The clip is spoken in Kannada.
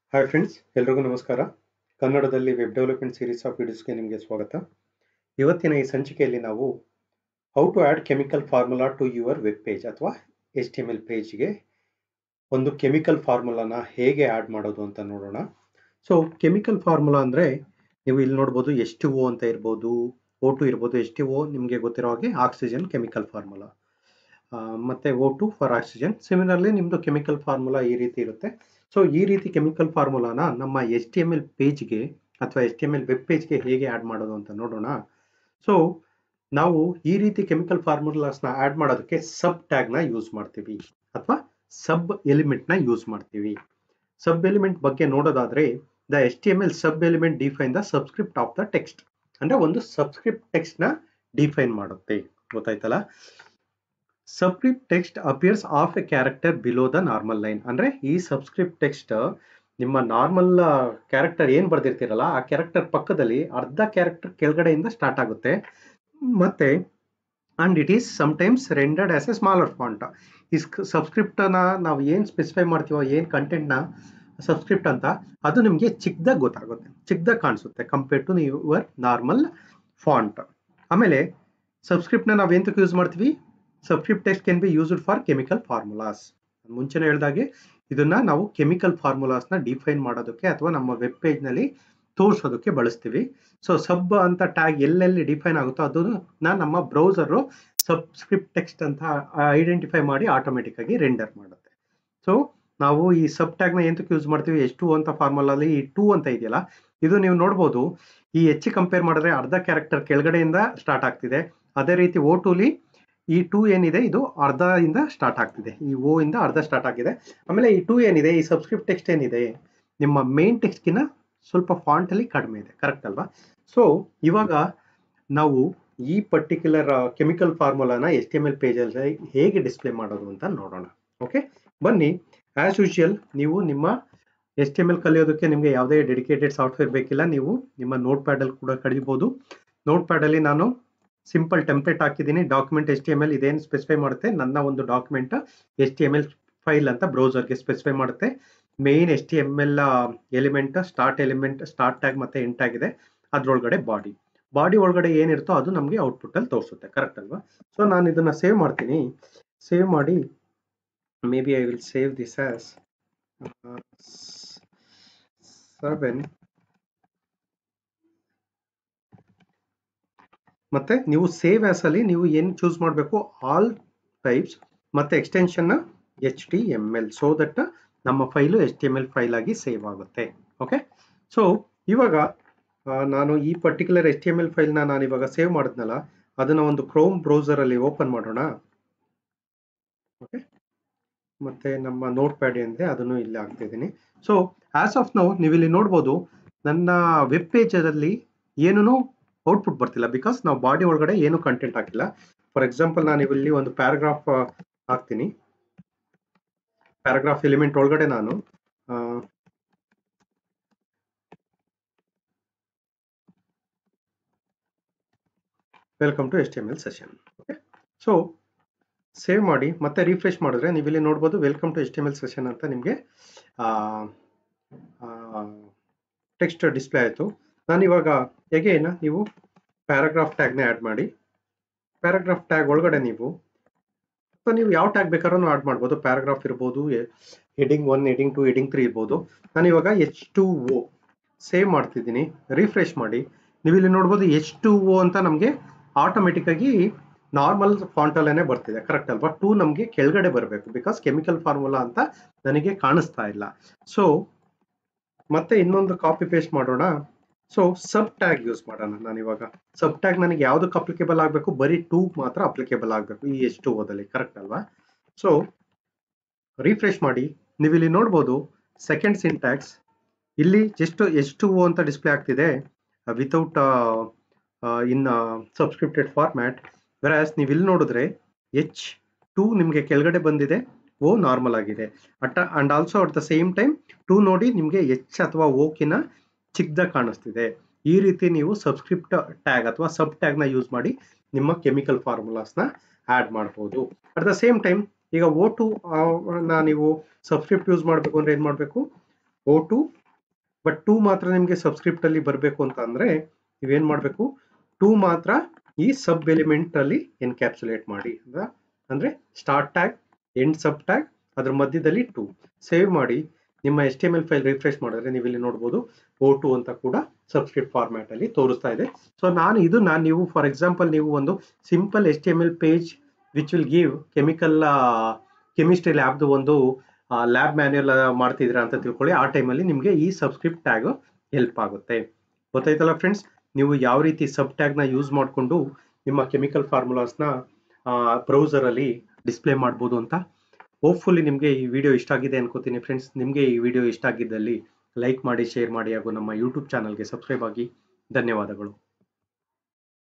ಹಾಯ್ ಫ್ರೆಂಡ್ಸ್ ಎಲ್ರಿಗೂ ನಮಸ್ಕಾರ ಕನ್ನಡದಲ್ಲಿ ವೆಬ್ ಡೆವಲಪ್ಮೆಂಟ್ ಸೀರೀಸ್ ಆಫ್ ವಿಡಿಯೋಸ್ಗೆ ನಿಮಗೆ ಸ್ವಾಗತ ಇವತ್ತಿನ ಈ ಸಂಚಿಕೆಯಲ್ಲಿ ನಾವು how to add chemical formula to your web page ಅಥವಾ ಎಚ್ ಟಿ ಎಮ್ ಎಲ್ ಪೇಜ್ಗೆ ಒಂದು ಕೆಮಿಕಲ್ ಫಾರ್ಮುಲಾನ ಹೇಗೆ ಆ್ಯಡ್ ಮಾಡೋದು ಅಂತ ನೋಡೋಣ ಸೊ ಕೆಮಿಕಲ್ ಫಾರ್ಮುಲಾ ಅಂದರೆ ನೀವು ಇಲ್ಲಿ ನೋಡ್ಬೋದು ಎಸ್ ಟಿ ಒ ಅಂತ ಇರ್ಬೋದು ಓ ಟು ಇರ್ಬೋದು ಎಸ್ ಟಿ ಒ ನಿಮಗೆ ಗೊತ್ತಿರೋ ಹಾಗೆ ಆಕ್ಸಿಜನ್ ಕೆಮಿಕಲ್ ಫಾರ್ಮುಲಾ ಮತ್ತು O two for oxygen similarly ನಿಮ್ಮದು ಕೆಮಿಕಲ್ ಫಾರ್ಮುಲಾ ಈ ರೀತಿ ಇರುತ್ತೆ ಸೊ ಈ ರೀತಿ ಕೆಮಿಕಲ್ ಫಾರ್ಮುಲಾನ ನಮ್ಮ ಎಚ್ ಟಿ ಎಮ್ ಎಲ್ ಪೇಜ್ಗೆ ಅಥವಾ H T M L web ಪೇಜ್ಗೆ ಹೇಗೆ ಆ್ಯಡ್ ಮಾಡೋದು ಅಂತ ನೋಡೋಣ ಸೊ ನಾವು ಈ ರೀತಿ ಕೆಮಿಕಲ್ ಫಾರ್ಮುಲಾಸ್ನ ಆ್ಯಡ್ ಮಾಡೋದಕ್ಕೆ ಸಬ್ ಟ್ಯಾಗ್ನ ಯೂಸ್ ಮಾಡ್ತೀವಿ ಅಥವಾ ಸಬ್ ಎಲಿಮೆಂಟ್ನ ಯೂಸ್ ಮಾಡ್ತೀವಿ ಸಬ್ ಎಲಿಮೆಂಟ್ ಬಗ್ಗೆ ನೋಡೋದಾದ್ರೆ the H T M L sub element define the subscript of the text ಅಂದ್ರೆ ಒಂದು ಸಬ್ಸ್ಕ್ರಿಪ್ಟ್ ಟೆಕ್ಸ್ಟ್ ನ ಡಿಫೈನ್ ಮಾಡುತ್ತೆ ಗೊತ್ತಾಯ್ತಲ್ಲ subscript text appears of a character below the normal line ಅಂದ್ರೆ ಈ ಸಬ್ಸ್ಕ್ರಿಪ್ಟ್ ಟೆಕ್ಸ್ಟ್ ನಿಮ್ಮ ನಾರ್ಮಲ್ ಕ್ಯಾರೆಕ್ಟರ್ ಏನ್ ಬರ್ದಿರ್ತೀರಲ್ಲ ಆ ಕ್ಯಾರೆಕ್ಟರ್ ಪಕ್ಕದಲ್ಲಿ ಅರ್ಧ ಕ್ಯಾರೆಕ್ಟರ್ ಕೆಳಗಡೆಯಿಂದ ಸ್ಟಾರ್ಟ್ ಆಗುತ್ತೆ ಮತ್ತೆ and it is sometimes rendered as a smaller font ಈ ಸಬ್ಸ್ಕ್ರಿಪ್ಟನ್ನ ನಾವು ಏನು ಸ್ಪೆಸಿಫೈ ಮಾಡ್ತೀವೋ ಏನು ಕಂಟೆಂಟ್ನ ಸಬ್ಸ್ಕ್ರಿಪ್ಟ್ ಅಂತ ಅದು ನಿಮಗೆ ಚಿಕ್ಕದಾಗಿ ಗೊತ್ತಾಗುತ್ತೆ ಚಿಕ್ಕದಾಗಿ ಕಾಣಿಸುತ್ತೆ compare to your normal font ಆಮೇಲೆ ಸಬ್ಸ್ಕ್ರಿಪ್ಟ್ನ ನಾವು ಎಂತಕ್ಕೆ ಯೂಸ್ ಮಾಡ್ತೀವಿ subscript text can be used for chemical formulas ಮುಂಚೆನೇ ಹೇಳಿದಾಗೆ ಇದನ್ನ ನಾವು ಕೆಮಿಕಲ್ ಫಾರ್ಮುಲಾಸ್ನ ಡಿಫೈನ್ ಮಾಡೋದಕ್ಕೆ ಅಥವಾ ನಮ್ಮ ವೆಬ್ ಪೇಜ್ನಲ್ಲಿ ತೋರಿಸೋದಕ್ಕೆ ಬಳಸ್ತೀವಿ ಸೊ ಸಬ್ ಅಂತ ಟ್ಯಾಗ್ ಎಲ್ಲೆಲ್ಲಿ ಡಿಫೈನ್ ಆಗುತ್ತೋ ಅದನ್ನ ನಮ್ಮ ಬ್ರೌಸರು ಸಬ್ಸ್ಕ್ರಿಪ್ಟ್ ಟೆಕ್ಸ್ಟ್ ಅಂತ ಐಡೆಂಟಿಫೈ ಮಾಡಿ ಆಟೋಮೆಟಿಕ್ ಆಗಿ ರೆಂಡರ್ ಮಾಡುತ್ತೆ ಸೊ ನಾವು ಈ ಸಬ್ ಟ್ಯಾಗ್ನ ಎಂತಕ್ಕೆ ಯೂಸ್ ಮಾಡ್ತೀವಿ ಎಷ್ಟು ಅಂತ ಫಾರ್ಮುಲಾಲಿ ಈ ಟೂ ಅಂತ ಇದೆಯಲ್ಲ ಇದು ನೀವು ನೋಡ್ಬೋದು ಈ ಹೆಚ್ಚು ಕಂಪೇರ್ ಮಾಡಿದ್ರೆ ಅರ್ಧ ಕ್ಯಾರೆಕ್ಟರ್ ಕೆಳಗಡೆಯಿಂದ ಸ್ಟಾರ್ಟ್ ಆಗ್ತಿದೆ ಅದೇ ರೀತಿ ಓ ಟೂಲಿ ಈ ಟೂ ಏನಿದೆ ಇದು ಅರ್ಧದಿಂದ ಸ್ಟಾರ್ಟ್ ಆಗ್ತಿದೆ ಈ ಓ ಇಂದ ಅರ್ಧ ಸ್ಟಾರ್ಟ್ ಆಗಿದೆ ಆಮೇಲೆ ಈ ಟೂ ಏನಿದೆ ಈ ಸಬ್ಸ್ಕ್ರಿಪ್ಟ್ ಟೆಕ್ಸ್ಟ್ ಏನಿದೆ ನಿಮ್ಮ ಮೇನ್ ಟೆಕ್ಸ್ಟ್ಗಿನ ಸ್ವಲ್ಪ ಫಾಂಟ್ ಅಲ್ಲಿ ಕಡಿಮೆ ಇದೆ ಕರೆಕ್ಟ್ ಅಲ್ವಾ ಸೊ ಇವಾಗ ನಾವು ಈ ಪರ್ಟಿಕ್ಯುಲರ್ ಕೆಮಿಕಲ್ ಫಾರ್ಮುಲಾನ ಎಸ್ ಟಿ ಎಮ್ ಎಲ್ ಪೇಜಲ್ಲಿ ಹೇಗೆ ಡಿಸ್ಪ್ಲೇ ಮಾಡೋದು ಅಂತ ನೋಡೋಣ ಓಕೆ ಬನ್ನಿ ಆಸ್ ಯೂಶುವಲ್ ನೀವು ನಿಮ್ಮ ಎಸ್ ಟಿ ಎಮ್ ಎಲ್ ಕಲಿಯೋದಕ್ಕೆ ನಿಮಗೆ ಯಾವುದೇ ಡೆಡಿಕೇಟೆಡ್ ಸಾಫ್ಟ್ವೇರ್ ಬೇಕಿಲ್ಲ ನೀವು ನಿಮ್ಮ ನೋಟ್ ಪ್ಯಾಡಲ್ಲಿ ಕೂಡ ಕಡಿಬೋದು ನೋಟ್ ಪ್ಯಾಡಲ್ಲಿ ನಾನು ಸಿಂಪಲ್ ಟೆಂಪ್ಲೇಟ್ ಹಾಕಿದ್ದೀನಿ document S T M L ಇದೇನು ಸ್ಪೆಸಿಫೈ ಮಾಡುತ್ತೆ ನನ್ನ ಒಂದು document S T M L file ಅಂತ ಬ್ರೌಸರ್ಗೆ ಸ್ಪೆಸಿಫೈ ಮಾಡುತ್ತೆ main S T M L element start element start tag ಮತ್ತೆ ಎಂಟ್ ಆಗಿದೆ ಅದ್ರೊಳಗಡೆ ಬಾಡಿ ಬಾಡಿ ಒಳಗಡೆ ಏನಿರುತ್ತೋ ಅದು ನಮಗೆ ಔಟ್ಪುಟ್ ಅಲ್ಲಿ ತೋರಿಸುತ್ತೆ ಕರೆಕ್ಟ್ ಅಲ್ವಾ ಸೊ ನಾನು ಇದನ್ನ ಸೇವ್ ಮಾಡ್ತೀನಿ ಸೇವ್ ಮಾಡಿ maybe I will save this as seven ಮತ್ತೆ ನೀವು ಸೇವ್ ಆಸ್ ಅಲ್ಲಿ ನೀವು ಏನು ಚೂಸ್ ಮಾಡಬೇಕು ಆಲ್ ಟೈಪ್ಸ್ ಮತ್ತೆ extension H T M L so that ನಮ್ಮ file H T M L file ಆಗಿ ಸೇವ್ ಆಗುತ್ತೆ ಓಕೆ ಸೊ ಇವಾಗ ನಾನು ಈ particular H T M L ಫೈಲ್ನ ನಾನು ಇವಾಗ ಸೇವ್ ಮಾಡಿದ್ನಲ್ಲ ಅದನ್ನ ಒಂದು ಕ್ರೋಮ್ ಬ್ರೌಸರ್ ಅಲ್ಲಿ ಓಪನ್ ಮಾಡೋಣ ಓಕೆ ಮತ್ತೆ ನಮ್ಮ ನೋಟ್ ಪ್ಯಾಡ್ ಏನಿದೆ ಅದನ್ನು ಇಲ್ಲಿ ಹಾಕ್ತಿದ್ದೀನಿ ಸೊ ಆಸ್ ಆಫ್ ನೌ ನೀವು ಇಲ್ಲಿ ನೋಡ್ಬೋದು ನನ್ನ ವೆಬ್ ಪೇಜಲ್ಲಿ ಏನೂ ಔಟ್ಪುಟ್ ಬರ್ತಿಲ್ಲ ಬಿಕಾಸ್ ನಾವು ಬಾಡಿ ಒಳಗಡೆ ಏನು ಕಂಟೆಂಟ್ ಹಾಕಿಲ್ಲ ಫಾರ್ ಎಕ್ಸಾಂಪಲ್ ನಾನು ಇಲ್ಲಿ ಒಂದು ಪ್ಯಾರಾಗ್ರಾಫ್ ಹಾಕ್ತೀನಿ ಪ್ಯಾರಾಗ್ರಾಫ್ ಎಲಿಮೆಂಟ್ ಒಳಗಡೆ ನಾನು welcome to S T M L session okay so save ಮಾಡಿ ಮತ್ತೆ ರಿಫ್ರೆಶ್ ಮಾಡಿದ್ರೆ ನೀವು ಇಲ್ಲಿ ನೋಡ್ಬೋದು welcome to S T M L session ಅಂತ ನಿಮಗೆ ಟೆಕ್ಸ್ಟ್ ಡಿಸ್ಪ್ಲೇ ಆಯಿತು ನಾನು ಇವಾಗ ಎಗೇನ್ ನೀವು ಪ್ಯಾರಾಗ್ರಾಫ್ ಟ್ಯಾಗ್ನ ಆ್ಯಡ್ ಮಾಡಿ ಪ್ಯಾರಾಗ್ರಾಫ್ ಟ್ಯಾಗ್ ಒಳಗಡೆ ನೀವು ಅಥವಾ ನೀವು ಯಾವ ಟ್ಯಾಗ್ ಬೇಕಾದ್ರೂ ಆ್ಯಡ್ ಮಾಡ್ಬೋದು ಪ್ಯಾರಾಗ್ರಾಫ್ ಇರ್ಬೋದು heading one heading two heading three ಇರ್ಬೋದು ನಾನು ಇವಾಗ ಎಚ್ ಟು ಓ ಸೇವ್ ಮಾಡ್ತಿದ್ದೀನಿ ರಿಫ್ರೆಶ್ ಮಾಡಿ ನೀವು ಇಲ್ಲಿ ನೋಡ್ಬೋದು ಎಚ್ ಟು ಓ ಅಂತ ನಮಗೆ ಆಟೋಮೆಟಿಕ್ ಆಗಿ ನಾರ್ಮಲ್ ಫಾಂಟಲ್ಲೇ ಬರ್ತಿದೆ ಕರೆಕ್ಟ್ ಅಲ್ವಾ ಟೂ ನಮಗೆ ಕೆಳಗಡೆ ಬರಬೇಕು ಬಿಕಾಸ್ ಕೆಮಿಕಲ್ ಫಾರ್ಮುಲಾ ಅಂತ ನನಗೆ ಕಾಣಿಸ್ತಾ ಇಲ್ಲ ಸೊ ಮತ್ತೆ ಇನ್ನೊಂದು ಕಾಪಿ ಪೇಸ್ಟ್ ಮಾಡೋಣ ಸೊ ಸಬ್ ಟ್ಯಾಗ್ ಯೂಸ್ ಮಾಡೋಣ ನಾನು ಇವಾಗ ಸಬ್ ಟ್ಯಾಗ್ ನನಗೆ ಯಾವ್ದಕ್ಕೆ ಅಪ್ಲಿಕೇಬಲ್ ಆಗಬೇಕು ಬರೀ ಟೂ ಮಾತ್ರ ಅಪ್ಲಿಕೇಬಲ್ ಆಗಬೇಕು ಈ ಎಚ್ ಟು ಓದಲ್ಲಿ ಕರೆಕ್ಟ್ ಅಲ್ವಾ ಸೊ ರಿಫ್ರೆಶ್ ಮಾಡಿ ನೀವು ಇಲ್ಲಿ ನೋಡ್ಬೋದು ಸೆಕೆಂಡ್ ಸಿಂಟ್ಯಾಕ್ಸ್ ಇಲ್ಲಿ ಜಸ್ಟ್ ಎಚ್ ಟು ಓ ಅಂತ ಡಿಸ್ಪ್ಲೇ ಆಗ್ತಿದೆ ವಿತೌಟ್ ಇನ್ ಸಬ್ಸ್ಕ್ರಿಪ್ಟೆಡ್ ಫಾರ್ಮ್ಯಾಟ್ ವೆರಾಸ್ ನೀವು ಇಲ್ಲಿ ನೋಡಿದ್ರೆ ಎಚ್ ಟೂ ನಿಮಗೆ ಕೆಳಗಡೆ ಬಂದಿದೆ ಓ ನಾರ್ಮಲ್ ಆಗಿದೆ at and also at the same time two ನೋಡಿ ನಿಮಗೆ ಎಚ್ ಅಥವಾ ಓಕಿನ ಚಿಕ್ಕದಾಗಿ ಕಾಣಿಸ್ತಿದೆ ಈ ರೀತಿ ನೀವು ಸಬ್ಸ್ಕ್ರಿಪ್ಟ್ ಟ್ಯಾಗ್ ಅಥವಾ ಸಬ್ ಟ್ಯಾಗ್ನ ಯೂಸ್ ಮಾಡಿ ನಿಮ್ಮ ಕೆಮಿಕಲ್ ಫಾರ್ಮುಲಾಸ್ನ ಆ್ಯಡ್ ಮಾಡ್ಬೋದು ಅಟ್ ದ ಸೇಮ್ ಟೈಮ್ ಈಗ ಓ ಟು ನೀವು ಸಬ್ಸ್ಕ್ರಿಪ್ಟ್ ಯೂಸ್ ಮಾಡಬೇಕು ಅಂದ್ರೆ ಏನು ಮಾಡಬೇಕು ಓ ಟು ಬಟ್ ಟೂ ಮಾತ್ರ ನಿಮಗೆ ಸಬ್ಸ್ಕ್ರಿಪ್ಟ್ ಅಲ್ಲಿ ಬರಬೇಕು ಅಂತ ಅಂದ್ರೆ ನೀವೇನ್ ಮಾಡಬೇಕು ಟೂ ಮಾತ್ರ ಈ ಸಬ್ ಎಲಿಮೆಂಟ್ ಅಲ್ಲಿ ಎನ್ಕ್ಯಾಪ್ಸುಲೇಟ್ ಮಾಡಿ ಅಂದ್ರೆ ಅಂದ್ರೆ start tag end sub tag ಅದ್ರ ಮಧ್ಯದಲ್ಲಿ ಟೂ ಸೇವ್ ಮಾಡಿ ನಿಮ್ಮ S T M L file refresh ಮಾಡಿದ್ರೆ ನೀವು ಇಲ್ಲಿ ನೋಡ್ಬೋದು ಓ ಟು ಅಂತ ಕೂಡ ಸಬ್ಸ್ಕ್ರಿಪ್ಟ್ ಫಾರ್ಮ್ಯಾಟ್ ಅಲ್ಲಿ ತೋರಿಸ್ತಾ ಇದೆ ಸೊ ನಾನು ಇದು ನಾನು ನೀವು ಫಾರ್ ಎಕ್ಸಾಂಪಲ್ ನೀವು ಒಂದು simple S T M L page which will give chemical chemistry ಲ್ಯಾಬ್ದು ಒಂದು ಲ್ಯಾಬ್ ಮ್ಯಾನ್ಯಲ್ ಮಾಡ್ತಿದ್ದೀರಾ ಅಂತ ತಿಳ್ಕೊಳ್ಳಿ ಆ ಟೈಮಲ್ಲಿ ನಿಮಗೆ ಈ ಸಬ್ಸ್ಕ್ರಿಪ್ಟ್ ಟ್ಯಾಗ್ ಹೆಲ್ಪ್ ಆಗುತ್ತೆ ಗೊತ್ತಾಯ್ತಲ್ಲ ಫ್ರೆಂಡ್ಸ್ ನೀವು ಯಾವ ರೀತಿ ಸಬ್ ಟ್ಯಾಗ್ನ ಯೂಸ್ ಮಾಡಿಕೊಂಡು ನಿಮ್ಮ ಕೆಮಿಕಲ್ ಫಾರ್ಮುಲಾಸ್ನ ಬ್ರೌಸರಲ್ಲಿ ಡಿಸ್ಪ್ಲೇ ಮಾಡ್ಬೋದು ಅಂತ ಹೋಪ್ಫುಲಿ ನಿಮಗೆ ಈ ವಿಡಿಯೋ ಇಷ್ಟ ಆಗಿದೆ ಅನ್ಕೋತೀನಿ ಫ್ರೆಂಡ್ಸ್ ನಿಮಗೆ ಈ ವಿಡಿಯೋ ಇಷ್ಟ ಆಗಿದ್ದಲ್ಲಿ ಲೈಕ್ ಮಾಡಿ ಶೇರ್ ಮಾಡಿ ಹಾಗೂ ನಮ್ಮ ಯೂಟ್ಯೂಬ್ ಚಾನಲ್ಗೆ ಸಬ್ಸ್ಕ್ರೈಬ್ ಆಗಿ ಧನ್ಯವಾದಗಳು